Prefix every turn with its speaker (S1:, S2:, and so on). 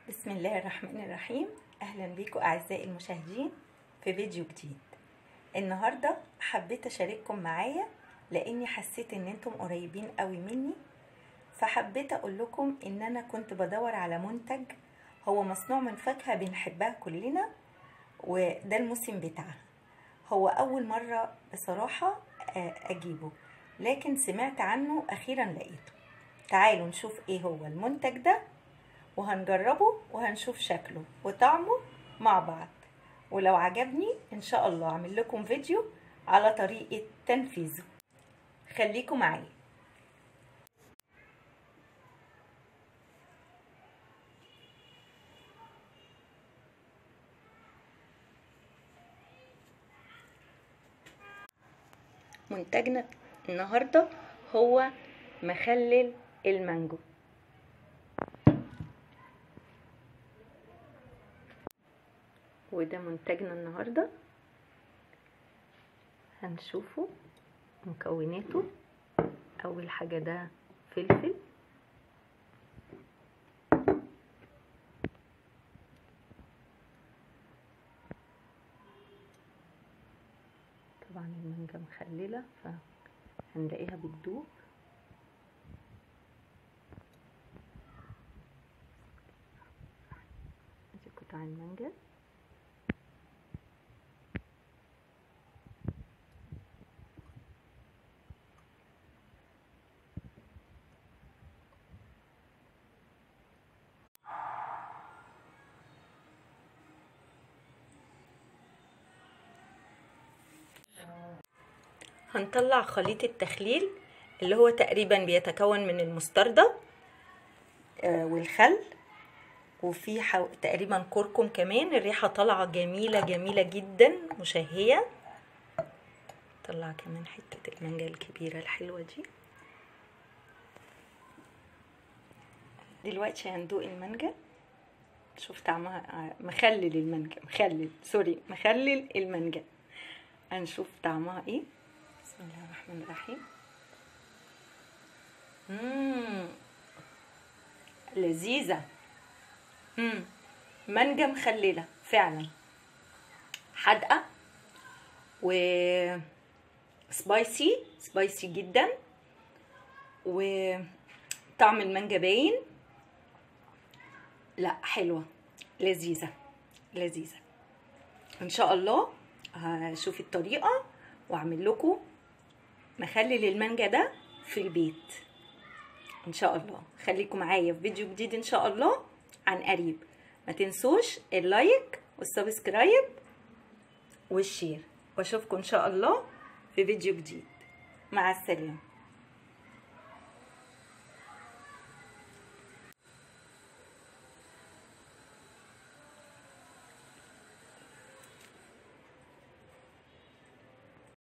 S1: بسم الله الرحمن الرحيم اهلا بيكم اعزائي المشاهدين في فيديو جديد النهارده حبيت اشارككم معايا لاني حسيت ان انتم قريبين قوي مني فحبيت اقول لكم ان انا كنت بدور على منتج هو مصنوع من فاكهه بنحبها كلنا وده الموسم بتاعها هو اول مره بصراحه اجيبه لكن سمعت عنه اخيرا لقيته تعالوا نشوف ايه هو المنتج ده وهنجربه وهنشوف شكله وطعمه مع بعض ولو عجبني ان شاء الله اعمل لكم فيديو على طريقة تنفيذه خليكم معايا منتجنا النهارده هو مخلل المانجو وده منتجنا النهارده هنشوفه مكوناته اول حاجه ده فلفل طبعا المانجا مخلله فهنلاقيها بتدوب ادي قطع المانجا هنطلع خليط التخليل اللي هو تقريبا بيتكون من المستردة والخل وفي حو... تقريبا كركم كمان الريحة طالعة جميلة جميلة جدا مشهية طلع كمان حتة المانجا الكبيرة الحلوة دي دلوقتي هندوق المانجا شوف طعمها مخلل المانجا مخلل سوري مخلل المانجا هنشوف طعمها ايه بسم الله الرحمن الرحيم مم. لذيذة مم. مانجا مخللة فعلا حادقة و سبايسي سبايسي جدا وطعم المانجا باين لا حلوة لذيذة لذيذة ان شاء الله هشوف الطريقة واعمل لكم مخلل المانجا ده في البيت ان شاء الله خليكم معايا في فيديو جديد ان شاء الله عن قريب ما تنسوش اللايك والسبسكرايب والشير واشوفكم ان شاء الله في فيديو جديد مع السلامه